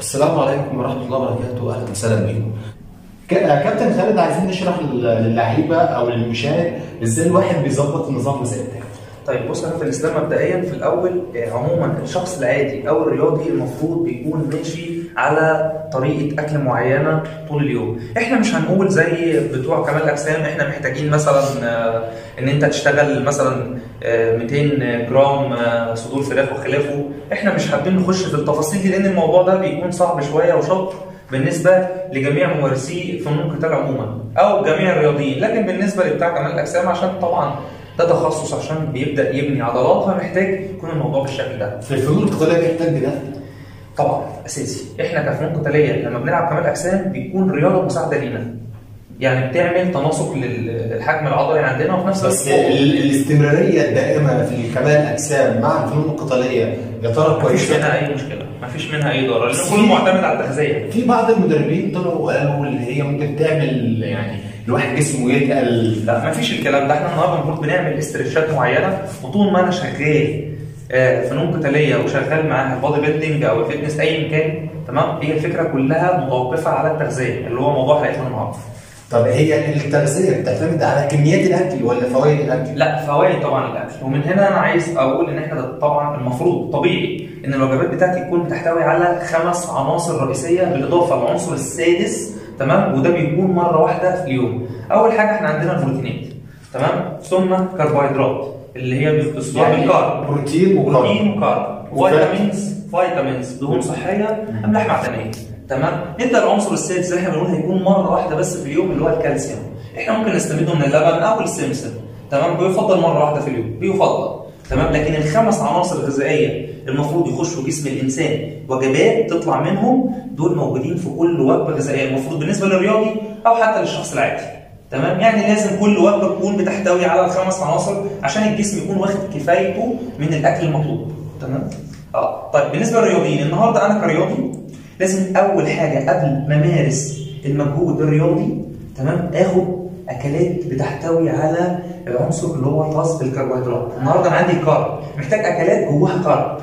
السلام عليكم ورحمه الله وبركاته اهلا وسهلا بيكم ك- آه، كابتن خالد عايزين نشرح لل- للعيبه او للمشاهد ازاي الواحد بيظبط النظام الغذائي بتاعه طيب بص انا في الاسلام مبدئيا في الاول آه، عموما الشخص العادي او الرياضي المفروض بيكون ماشي على طريقه اكل معينه طول اليوم احنا مش هنقول زي بتوع كمال الاجسام احنا محتاجين مثلا آه، ان انت تشتغل مثلا آه، 200 جرام آه، صدور فراخ وخلافه احنا مش حابين نخش في التفاصيل دي لان الموضوع ده بيكون صعب شويه وشاق بالنسبه لجميع ممارسي فنون القتال عموما او جميع الرياضيين لكن بالنسبه لبتاع كمال الاجسام عشان طبعا ده تخصص عشان بيبدا يبني عضلات فمحتاج يكون الموضوع بالشكل ده في الفنون القتاليه بيحتاج ده طبعا اساسي احنا كفنون قتاليه لما بنلعب كمال اجسام بيكون رياضه مساعده لينا يعني بتعمل تناسق لل- للحجم العضلي عندنا وفي نفس بس الوقت ال- الاستمراريه الدائمه في كمال الاجسام مع الفنون القتاليه يا ترى مفيش كويسه منها اي مشكله مفيش منها اي ضرر لان بس كله في- معتمد على التغذيه في بعض المدربين طلعوا وقالوا اللي هي ممكن تعمل يعني الواحد جسمه يتقل لا مفيش الكلام ده احنا النهارده المفروض بنعمل استرتشات معينه وطول ما انا شغال آه، فنون قتاليه وشغال معاها البادي بيلدينج او الفتنس ايا كان تمام هي الفكره كلها متوقفه على التغذيه اللي هو موضوع حلقتنا النهارده طب هي التغذيه بتعتمد على كميات الاكل ولا فوائد الاكل؟ لا فوائد طبعا الاكل ومن هنا انا عايز اقول ان احنا ده طبعا المفروض طبيعي ان الوجبات بتاعتي تكون بتحتوي على خمس عناصر رئيسيه بالاضافه للعنصر السادس تمام وده بيكون مره واحده في اليوم اول حاجه احنا عندنا البروتينات تمام ثم كربوهيدرات اللي هي بتصنع يعني بالكارب بروتين وكارب بروتين وكارب وفات. فيتامينز فيتامينز دهون صحيه املاح معدنيه تمام نبدا العنصر السادس اللي احنا بنقول هيكون مره واحده بس في اليوم اللي هو الكالسيوم احنا ممكن نستفيده من اللبن او السمسم تمام بيفضل مره واحده في اليوم بيفضل تمام لكن الخمس عناصر الغذائيه المفروض يخشوا جسم الانسان وجبات تطلع منهم دول موجودين في كل وجبه غذائيه المفروض بالنسبه للرياضي او حتى للشخص العادي تمام يعني لازم كل وجبه تكون بتحتوي على الخمس عناصر عشان الجسم يكون واخد كفايته من الاكل المطلوب تمام اه طيب بالنسبه للرياضيين النهارده انا كرياضي لازم اول حاجه قبل ما امارس المجهود الرياضي تمام اخد اكلات بتحتوي على العنصر اللي هو الخاص بالكربوهيدرات النهارده انا عندي كارب محتاج اكلات جواها كارب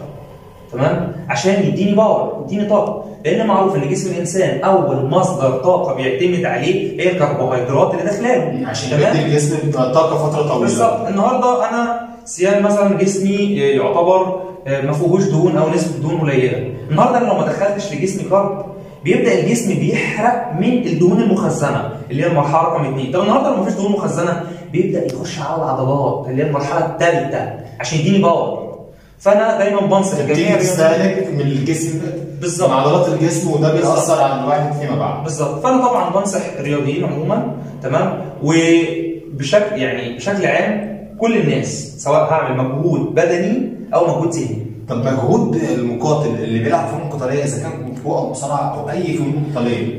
تمام عشان يديني باور يديني طاقه لان معروف ان جسم الانسان اول مصدر طاقه بيعتمد عليه هي الكربوهيدرات اللي داخلاه عشان يدي الجسم طاقه فتره طويله بالظبط النهارده انا سيان مثلا جسمي يعتبر ما فيهوش دهون او نسبه دهون قليله النهارده انا لو ما دخلتش لجسمي كارب بيبدا الجسم بيحرق من الدهون المخزنه اللي هي المرحله رقم اثنين طب النهارده لو ما فيش دهون مخزنه بيبدا يخش على العضلات اللي هي المرحله الثالثه عشان يديني باور فانا دايما بنصح تبتدي الجميع تستهلك من الجسم بالظبط. من عضلات الجسم وده بيأثر على الواحد فيما بعد بالظبط فانا طبعا بنصح الرياضيين عموما تمام وبشكل يعني بشكل عام كل الناس سواء هعمل مجهود بدني او مجهود ذهني طب مجهود المقاتل اللي بيلعب فنون قتاليه اذا كان كونغ فو او مصارعه او اي فنون قتاليه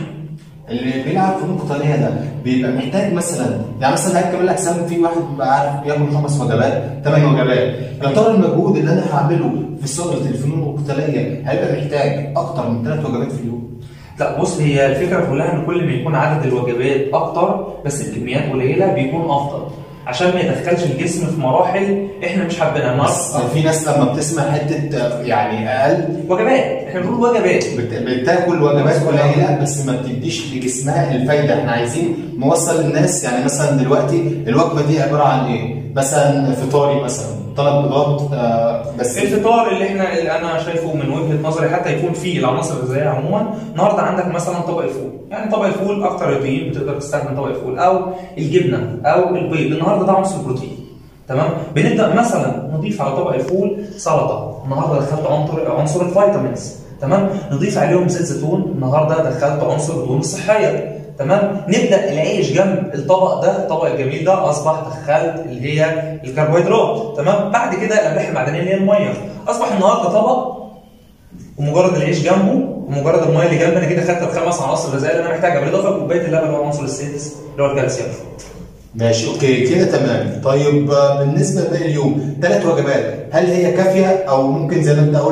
اللي بيلعب فنون قتاليه ده بيبقى محتاج مثلا يعني مثلا لعيب كمال الاجسام في واحد بيبقى عارف بياكل خمس وجبات ثمان وجبات يا ترى المجهود اللي انا هعمله في صاله الفنون القتاليه هيبقى محتاج اكتر من ثلاث وجبات في اليوم لا بص هي الفكره كلها ان كل ما يكون عدد الوجبات اكتر بس الكميات قليله بيكون افضل عشان ما يدخلش الجسم في مراحل احنا مش حابينها بس النهارده في ناس لما بتسمع حته يعني اقل وجبات احنا بنقول وجبات بت- بتاكل وجبات قليله بس ما بتديش لجسمها الفايده احنا عايزين نوصل للناس يعني مثلا دلوقتي الوجبه دي عباره عن ايه؟ مثلا فطاري مثلا ثلاث بيضات آه بس الفطار اللي احنا اللي انا شايفه من وجهه نظري حتى يكون فيه العناصر الغذائيه عموما النهارده عندك مثلا طبق الفول يعني طبق الفول اكتر رياضيين بتقدر تستخدم طبق الفول او الجبنه او البيض النهارده ده عنصر بروتين تمام بنبدا مثلا نضيف على طبق الفول سلطه النهارده دخلت عنصر عنصر الفيتامينز تمام نضيف عليهم زيت زيتون النهارده دخلت عنصر الدهون الصحيه تمام نبدا العيش جنب الطبق ده الطبق الجميل ده اصبح دخلت اللي هي الكربوهيدرات تمام بعد كده الاملاح المعدنيه اللي هي الميه اصبح النهارده طبق ومجرد العيش جنبه ومجرد الميه اللي جنبه انا كده خدت الخمس عناصر الغذائيه اللي انا محتاجها بالاضافه لكوبايه اللبن اللي هو العنصر السادس اللي هو الكالسيوم ماشي اوكي كده تمام طيب آه، بالنسبه لباقي اليوم ثلاث وجبات هل هي كافيه او ممكن زي ما انت قلت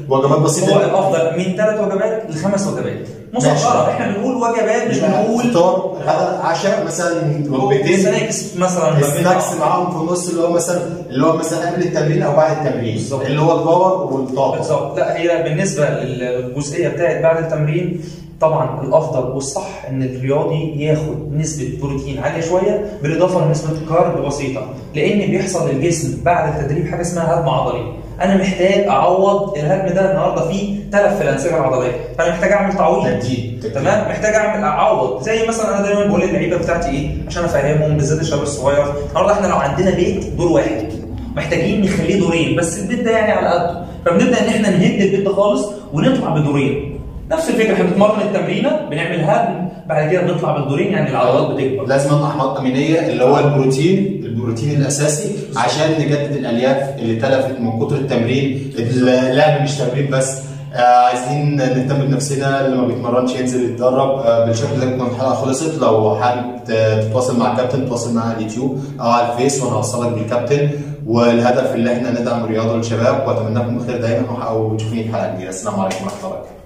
وجبات بسيطه هو الافضل من ثلاث وجبات لخمس وجبات مصغره احنا بنقول وجبات مش بنقول فطار غدا عشاء مثلا وجبتين سناكس مثلا ما بين سناكس بعض. معاهم في النص اللي هو مثلا اللي هو مثلا قبل التمرين او بعد التمرين بالظبط. اللي هو الباور والطاقه بالظبط لا هي بالنسبه للجزئيه بتاعت بعد التمرين طبعا الافضل والصح ان الرياضي ياخد نسبه بروتين عاليه شويه بالاضافه لنسبه كارب بسيطه لان بيحصل للجسم بعد التدريب حاجه اسمها هدم عضلي انا محتاج اعوض الهدم ده النهارده فيه تلف في الانسجه العضليه فانا محتاج اعمل تعويض تجديد تجديد. تمام محتاج اعمل اعوض زي مثلا انا دايما بقول للعيبه بتاعتي ايه عشان افهمهم بالذات الشباب الصغير النهارده احنا لو عندنا بيت دور واحد محتاجين نخليه دورين بس البيت ده يعني على قده فبنبدا ان احنا نهد البيت ده خالص ونطلع بدورين نفس الفكره احنا بنتمرن التمرينه بنعمل هدم بعد كده بنطلع بالدورين يعني العضلات بتكبر لازم احماض امينيه اللي هو البروتين البروتين الاساسي عشان نجدد الالياف اللي تلفت من كتر التمرين اللعب مش تمرين بس آه عايزين نهتم بنفسنا اللي ما بيتمرنش ينزل يتدرب آه بالشكل ده تكون الحلقه خلصت لو حابب ت- تتواصل مع الكابتن تواصل معاه على اليوتيوب او على الفيس وانا هوصلك بالكابتن والهدف اللي احنا ندعم الرياضه للشباب واتمنى لكم الخير دايما وتشوفوني في حلقه جديده السلام عليكم ورحمه الله وبركاته